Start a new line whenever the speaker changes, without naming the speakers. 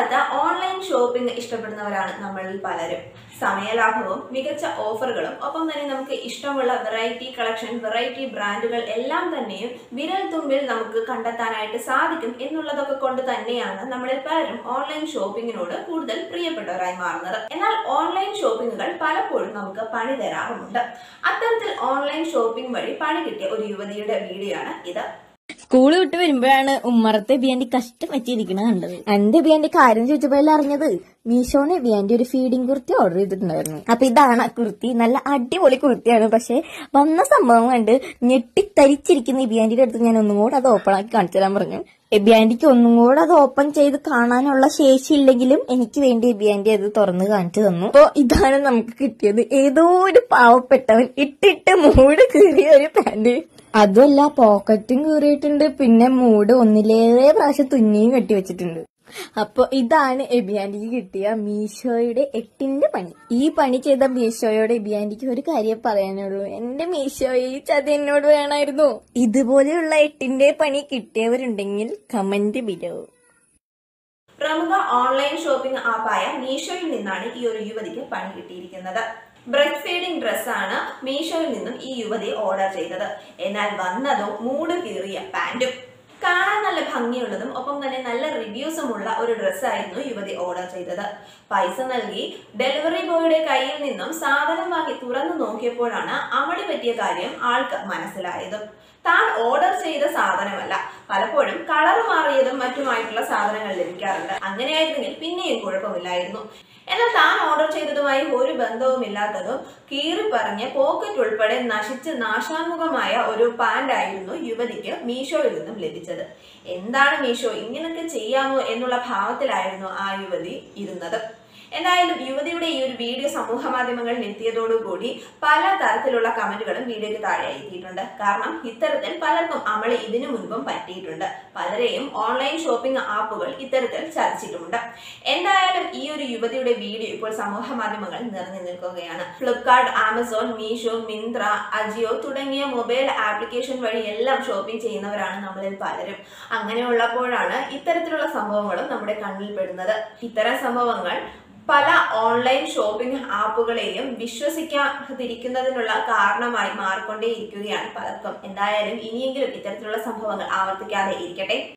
കാലത്ത് online shopping ഇഷ്ടപ്പെടുന്നവരാണ് നമ്മളിൽ പലരും സമയലാഭവും മികച്ച ഓഫറുകളും ഒപ്പം തന്നെ നമുക്ക് ഇഷ്ടമുള്ള വെറൈറ്റി കളക്ഷൻ വെറൈറ്റി ബ്രാൻഡുകൾ എല്ലാം തന്നെയും വിരൽ തുമ്പിൽ നമുക്ക് കണ്ടെത്താനായിട്ട് സാധിക്കും എന്നുള്ളതൊക്കെ കൊണ്ട് തന്നെയാണ് നമ്മളിൽ പലരും ഓൺലൈൻ ഷോപ്പിങ്ങിനോട് കൂടുതൽ പ്രിയപ്പെട്ടവരായി മാറുന്നത് എന്നാൽ ഓൺലൈൻ ഷോപ്പിങ്ങുകൾ പലപ്പോഴും നമുക്ക് പണി തരാറുമുണ്ട് അത്തരത്തിൽ ഓൺലൈൻ ഷോപ്പിംഗ് വഴി പണി കിട്ടിയ ഒരു യുവതിയുടെ വീഡിയോ ആണ് ഇത്
സ്കൂള് വിട്ട് വരുമ്പോഴാണ് ഉമ്മറത്തെ ബിയാൻഡി കഷ്ടം വെച്ചിരിക്കണ കണ്ടത് എന്റെ ബിയാൻഡി കാര്യം ചോദിച്ചപ്പോഴല്ലേ അറിഞ്ഞത് മീഷോന് ബിയാൻഡി ഒരു ഫീഡിംഗ് കുർത്തി ഓർഡർ ചെയ്തിട്ടുണ്ടായിരുന്നു അപ്പൊ ഇതാണ് ആ കുർത്തി നല്ല അടിപൊളി കുർത്തിയാണ് പക്ഷെ വന്ന സംഭവം കണ്ട് ഞെട്ടിത്തരിച്ചിരിക്കുന്ന ഈ ബിയാൻഡിയുടെ അടുത്ത് ഞാൻ ഒന്നും കൂടെ അത് ഓപ്പൺ ആക്കി കാണിച്ചു തരാൻ പറഞ്ഞു എബിയാൻഡിക്ക് ഒന്നും കൂടെ അത് ഓപ്പൺ ചെയ്ത് കാണാനുള്ള ശേഷി ഇല്ലെങ്കിലും എനിക്ക് വേണ്ടി എബിയാൻഡി അത് തുറന്ന് കാണിച്ചു തന്നു അപ്പൊ ഇതാണ് നമുക്ക് കിട്ടിയത് ഏതോ ഒരു പാവപ്പെട്ടവൻ ഇട്ടിട്ട് മൂട് കീറിയ ഒരു പാന്റ് അതുമല്ല പോക്കറ്റും കീറിയിട്ടുണ്ട് പിന്നെ മൂട് ഒന്നിലേറെ പ്രാവശ്യം തുന്നിയും കെട്ടി വെച്ചിട്ടുണ്ട് അപ്പൊ ഇതാണ് എബിയാൻഡിക്ക് കിട്ടിയ മീഷോയുടെ എട്ടിന്റെ പണി ഈ പണി ചെയ്ത മീഷോയോട് എബിയാൻഡിക്ക് ഒരു കാര്യം പറയാനുള്ളൂ എന്റെ മീഷോയെ ഈ ചതി എന്നോട് വേണമായിരുന്നു ഇതുപോലെയുള്ള എട്ടിന്റെ പണി കിട്ടിയവരുണ്ടെങ്കിൽ കമന്റ് ബിലോ
പ്രമുഖ ഓൺലൈൻ ഷോപ്പിംഗ് ആപ്പായ മീഷോയിൽ നിന്നാണ് ഈ ഒരു യുവതിക്ക് പണി കിട്ടിയിരിക്കുന്നത് ബ്രസ്റ്റ് ഫീഡിംഗ് ഡ്രസ്സാണ് മീഷോയിൽ നിന്നും ഈ യുവതി ഓർഡർ ചെയ്തത് എന്നാൽ വന്നതോ മൂട് കീറിയ പാന്റും കാണാൻ നല്ല ഭംഗിയുള്ളതും ഒപ്പം തന്നെ നല്ല റിവ്യൂസും ഉള്ള ഒരു ഡ്രസ്സായിരുന്നു യുവതി ഓർഡർ ചെയ്തത് പൈസ നൽകി ഡെലിവറി ബോയുടെ കയ്യിൽ നിന്നും സാധനം വാങ്ങി തുറന്നു നോക്കിയപ്പോഴാണ് അമളി പറ്റിയ കാര്യം ആൾക്ക് മനസ്സിലായത് താൻ ഓർഡർ ചെയ്ത സാധനമല്ല പലപ്പോഴും കളർ മാറിയതും മറ്റുമായിട്ടുള്ള സാധനങ്ങൾ ലഭിക്കാറുണ്ട് അങ്ങനെയായിരുന്നെങ്കിൽ പിന്നെയും കുഴപ്പമില്ലായിരുന്നു എന്നാൽ താൻ ഓർഡർ ചെയ്തതുമായി ഒരു ബന്ധവുമില്ലാത്തതും കീറി പറഞ്ഞ് പോക്കറ്റ് ഉൾപ്പെടെ നശിച്ച് നാശാന്മുഖമായ ഒരു പാന്റ് ആയിരുന്നു യുവതിക്ക് മീഷോയിൽ നിന്നും ലഭിച്ചത് എന്താണ് മീഷോ ഇങ്ങനൊക്കെ ചെയ്യാമോ എന്നുള്ള ഭാവത്തിലായിരുന്നു ആ യുവതി ഇരുന്നത് എന്തായാലും യുവതിയുടെ ഈ ഒരു വീഡിയോ സമൂഹ മാധ്യമങ്ങളിൽ എത്തിയതോടുകൂടി പല തരത്തിലുള്ള കമന്റുകളും വീഡിയോയ്ക്ക് താഴെ എത്തിയിട്ടുണ്ട് കാരണം ഇത്തരത്തിൽ പലർക്കും അമളി ഇതിനു മുൻപും പറ്റിയിട്ടുണ്ട് പലരെയും ഓൺലൈൻ ഷോപ്പിംഗ് ആപ്പുകൾ ഇത്തരത്തിൽ ചതിച്ചിട്ടുമുണ്ട് എന്തായാലും ഈ ഒരു യുവതിയുടെ വീഡിയോ ഇപ്പോൾ സമൂഹ മാധ്യമങ്ങളിൽ നിറഞ്ഞു നിൽക്കുകയാണ് ഫ്ലിപ്കാർട്ട് ആമസോൺ മീഷോ മിന്ത്ര അജിയോ തുടങ്ങിയ മൊബൈൽ ആപ്ലിക്കേഷൻ വഴി എല്ലാം ഷോപ്പിംഗ് ചെയ്യുന്നവരാണ് നമ്മളിൽ പലരും അങ്ങനെയുള്ളപ്പോഴാണ് ഇത്തരത്തിലുള്ള സംഭവങ്ങളും നമ്മുടെ കണ്ണിൽ പെടുന്നത് ഇത്തരം സംഭവങ്ങൾ പല ഓൺലൈൻ ഷോപ്പിംഗ് ആപ്പുകളെയും വിശ്വസിക്കാതിരിക്കുന്നതിനുള്ള കാരണമായി മാറിക്കൊണ്ടേയിരിക്കുകയാണ് പലർക്കും എന്തായാലും ഇനിയെങ്കിലും ഇത്തരത്തിലുള്ള സംഭവങ്ങൾ ആവർത്തിക്കാതെ ഇരിക്കട്ടെ